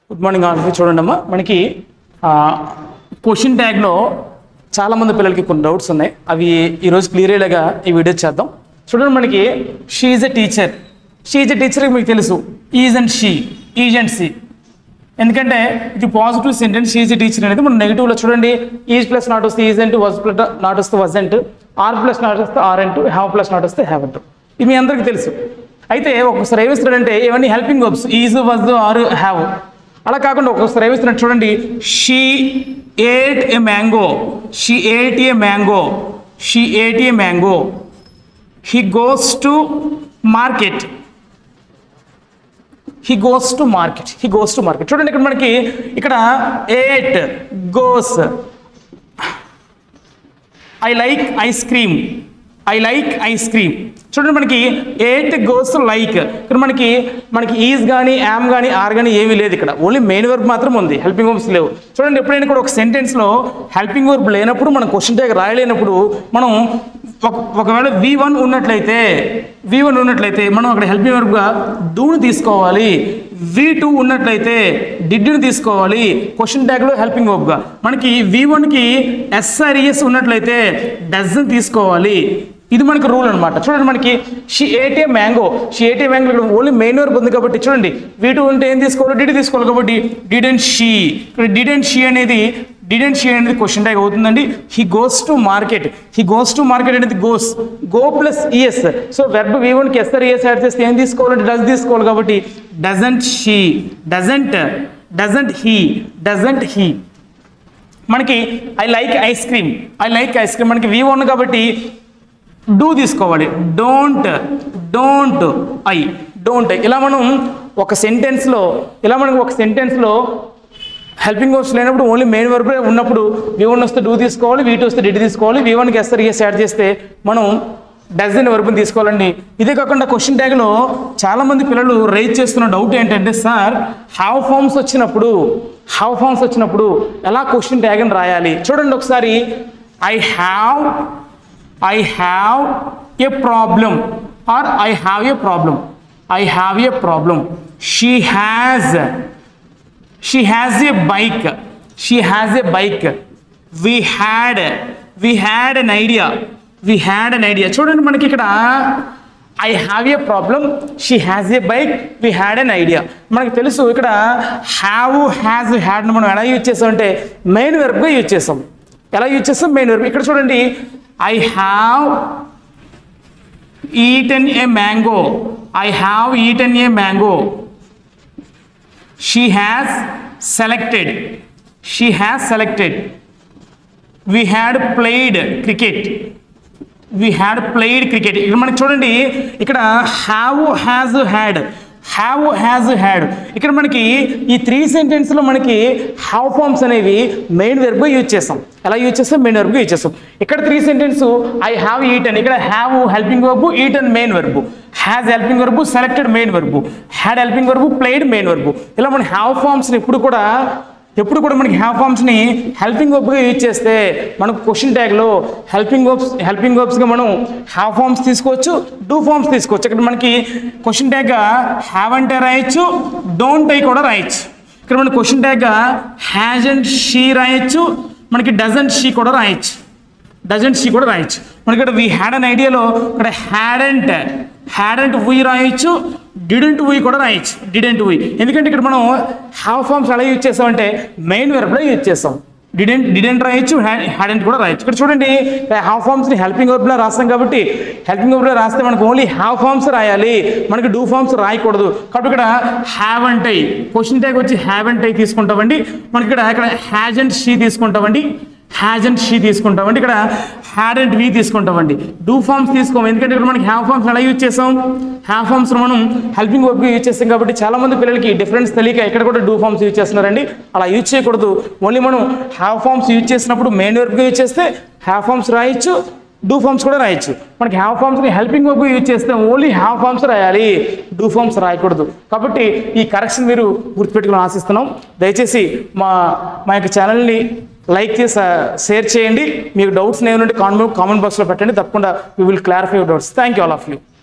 good morning all చూడండి అమ్మా మనకి క్వశ్చన్ ట్యాగ్లో చాలామంది పిల్లలకి కొన్ని డౌట్స్ ఉన్నాయి అవి ఈరోజు క్లియర్ అయ్యేలాగా ఈ వీడియో చేద్దాం చూడండి మనకి she is a teacher she is a teacher మీకు తెలుసు isn't she isn't సి ఎందుకంటే ఇది positive sentence she is a teacher అనేది మనం నెగిటివ్లో చూడండి ఈజ్ ప్లస్ నాట్ వస్తే ఈజ్ అంటూ వజ్ ప్లస్ నాట్ వస్తే వజ్ అంటూ ఆర్ ప్లస్ నాట్ వస్తే ఆర్ అంటూ హ్యావ్ ప్లస్ నాట్ వస్తే హ్యావ్ అంటూ ఇది మీ అందరికీ తెలుసు అయితే ఒక్కొక్కసారి ఏమిస్తాడంటే ఇవన్నీ helping verbs is was are have అలా కాకుండా ఒక్కొక్కసారి ఏమిస్తున్నాడు చూడండి she ate a mango she ate a mango she ate a mango he goes to market he goes to market he goes to market చూడండి ఇక్కడ మనకి ఇక్కడ ate goes I like ice cream I like ice cream చూడండి మనకి eight goes like ఇక్కడ మనకి మనకి is కానీ యామ్ కానీ ఆర్ కానీ ఏమీ లేదు ఇక్కడ ఓన్లీ మెయిన్ వర్బ్ మాత్రం ఉంది హెల్పింగ్ వర్బ్స్ లేవు చూడండి ఎప్పుడైనా కూడా ఒక సెంటెన్స్లో హెల్పింగ్ వర్బ్ లేనప్పుడు మనం క్వశ్చన్ ట్యాగ్ రాయలేనప్పుడు మనం ఒక ఒకవేళ వి వన్ ఉన్నట్లయితే వి వన్ ఉన్నట్లయితే మనం అక్కడ హెల్పింగ్ వర్బ్గా డూని తీసుకోవాలి వి టూ ఉన్నట్లయితే డిడ్ని తీసుకోవాలి క్వశ్చన్ ట్యాగ్లో హెల్పింగ్ వర్బ్గా మనకి వి వన్కి ఎస్ఆర్ఈఎస్ ఉన్నట్లయితే డజన్ తీసుకోవాలి ఇది మనకి రూల్ అనమాట చూడండి మనకి she ate mango she ate mango ఇక్కడ ఓన్లీ మెయిన్ వర్బ్ ఉంది కాబట్టి చూడండి వి టూ ఉంటే ఏం తీసుకోవాలి డిడి తీసుకోవాలి కాబట్టి డిడ్ అండ్ షీ ఇక్కడ డిడ్ అండ్ షీ అనేది డిడ్ అండ్ షీ అనేది క్వశ్చన్ ట్యాగ్ అవుతుందండి he goes to market he goes to market అనేది goes go plus ES so verb V వన్కి ఎస్ఆర్ ఈఎస్ యాడ్ చేస్తే ఏం తీసుకోవాలంటే డస్ తీసుకోవాలి కాబట్టి doesn't she doesn't doesn't he doesn't he మనకి I like ice cream I like ice cream మనకి వి వన్ కాబట్టి డూ తీసుకోవాలి don't don't I don't I ఇలా మనం ఒక సెంటెన్స్లో ఇలా మనకి ఒక సెంటెన్స్లో హెల్పింగ్ వర్బ్స్ లేనప్పుడు ఓన్లీ మెయిన్ వర్బ్ ఉన్నప్పుడు వి వన్ వస్తే డూ తీసుకోవాలి వి టూ వస్తే డిడ్ తీసుకోవాలి వి వన్కి ఎస్ఆర్ ఎస్ యాడ్ చేస్తే మనం డజన్ వర్బ్ని తీసుకోవాలండి ఇదే కాకుండా క్వశ్చన్ ట్యాగ్లో చాలామంది పిల్లలు రైజ్ చేస్తున్న డౌట్ ఏంటంటే సార్ హ్యావ్ ఫార్మ్స్ వచ్చినప్పుడు హ్యావ్ ఫార్మ్స్ వచ్చినప్పుడు ఎలా క్వశ్చన్ ట్యాగ్ని రాయాలి చూడండి ఒకసారి I have I have a problem or I have a problem I have a problem she has she has a bike she has a bike we had we had an idea we had an idea చూడండి మనకి ఇక్కడ I have a problem she has a bike we had an idea మనకు తెలుసు ఇక్కడ have has had మనం ఎలా use చేసాం అంటే మెయిన్ వెర్బ్గా యూజ్ చేసాం ఎలా యూజ్ చేస్తాం మెయిన్ వెర్బ్ ఇక్కడ చూడండి I have eaten a mango I have eaten a mango she has selected she has selected we had played cricket we had played cricket ఇక్కడ మనకి చూడండి ఇక్కడ have has had have has had ఇక్కడ మనకి ఈ three సెంటెన్స్లో మనకి have forms అనేవి మెయిన్ వెర్బ్ యూజ్ చేస్తాం ఎలా యూజ్ చేస్తాం మెయిన్ వెర్బ్ యూజ్ చేస్తాం ఇక్కడ three sentence I have eaten ఇక్కడ have helping verb eaten main verb has helping verb selected main verb had helping verb played main verb ఇలా మన have ఫార్మ్స్ని ఎప్పుడు కూడా ఎప్పుడు కూడా మనకి హ్యావ్ ఫార్మ్స్ని హెల్పింగ్ వర్బ్గా యూజ్ చేస్తే మనకు క్వశ్చన్ ట్యాగ్లో హెల్పింగ్ వర్బ్స్ హెల్పింగ్ వర్బ్స్గా మనం హ్యావ్ ఫార్మ్స్ తీసుకోవచ్చు డూ ఫార్మ్స్ తీసుకోవచ్చు ఇక్కడ మనకి క్వశ్చన్ ట్యాగ్గా హ్యావ్ అంటే రాయొచ్చు డోంట్ ఐ కూడా రాయొచ్చు ఇక్కడ మన క్వశ్చన్ ట్యాగ్గా హ్యాజ్ అండ్ షీ రాయొచ్చు మనకి డజంట్ షీ కూడా రాయొచ్చు డజంట్ షీ కూడా రాయొచ్చు మనకి ఇక్కడ వీ హ్యాడ్ అన్ ఐడియాలో ఇక్కడ హ్యాడెంట్ హ్యాడెంట్ వీ రాయొచ్చు డిడెంట్ వీ కూడా రాయొచ్చు డిడెంట్ వీ ఎందుకంటే ఇక్కడ మనం హ్యావ్ ఫార్మ్స్ ఎలా యూజ్ చేస్తామంటే మెయిన్ వెర్బ్లో యూజ్ చేస్తాం డిడెంట్ డిడెంట్ రాయొచ్చు హ్యాడెంట్ కూడా రాయొచ్చు ఇక్కడ చూడండి హ్యావ్ ఫార్మ్స్ని హెల్పింగ్ వర్బ్లో రాస్తాం కాబట్టి హెల్పింగ్ వర్బ్లో రాస్తే మనకు ఓన్లీ హ్యావ్ ఫార్మ్స్ రాయాలి మనకి డూ ఫార్మ్స్ రాయకూడదు కాబట్టి ఇక్కడ have and I question tag వచ్చి హ్యావ్ అండ్ ఐ తీసుకుంటామండి మనకి ఇక్కడ ఇక్కడ హ్యాజ్ అండ్ షీ తీసుకుంటామండి హ్యాజ్ అండ్ షీ తీసుకుంటామండి ఇక్కడ హ్యాడ్ అండ్ వీ తీసుకుంటామండి డూ ఫార్మ్స్ తీసుకోము ఎందుకంటే ఇక్కడ మనకి హ్యావ్ ఫార్మ్స్ ఎలా యూజ్ చేసాం హ్యావ్ ఫార్మ్స్ మనం హెల్పింగ్ వర్క్ యూజ్ చేస్తాం కాబట్టి చాలా మంది పిల్లలకి డిఫరెన్స్ తెలియక ఎక్కడ కూడా డూ ఫార్మ్స్ యూజ్ చేస్తున్నారండి అలా యూజ్ చేయకూడదు ఓన్లీ మనం హ్యావ్ ఫార్మ్స్ యూజ్ చేసినప్పుడు మెయిన్ వర్క్ యూజ్ చేస్తే హ్యావ్ ఫార్మ్స్ రాయొచ్చు డూ ఫార్మ్స్ కూడా రాయొచ్చు మనకి హ్యావ్ ఫార్మ్స్ని హెల్పింగ్ వర్క్ యూజ్ చేస్తే ఓన్లీ హ్యావ్ ఫార్మ్స్ రాయాలి డూ ఫార్మ్స్ రాయకూడదు కాబట్టి ఈ కరెక్షన్ మీరు గుర్తుపెట్టుకుని ఆశిస్తున్నాం దయచేసి మా మా యొక్క ఛానల్ని లైక్ చేసి షేర్ చేయండి మీకు డౌట్స్ ఏమైనా కామెంట్ కామెంట్ బాక్స్లో పెట్టండి తప్పకుండా we will clarify your doubts thank you all of you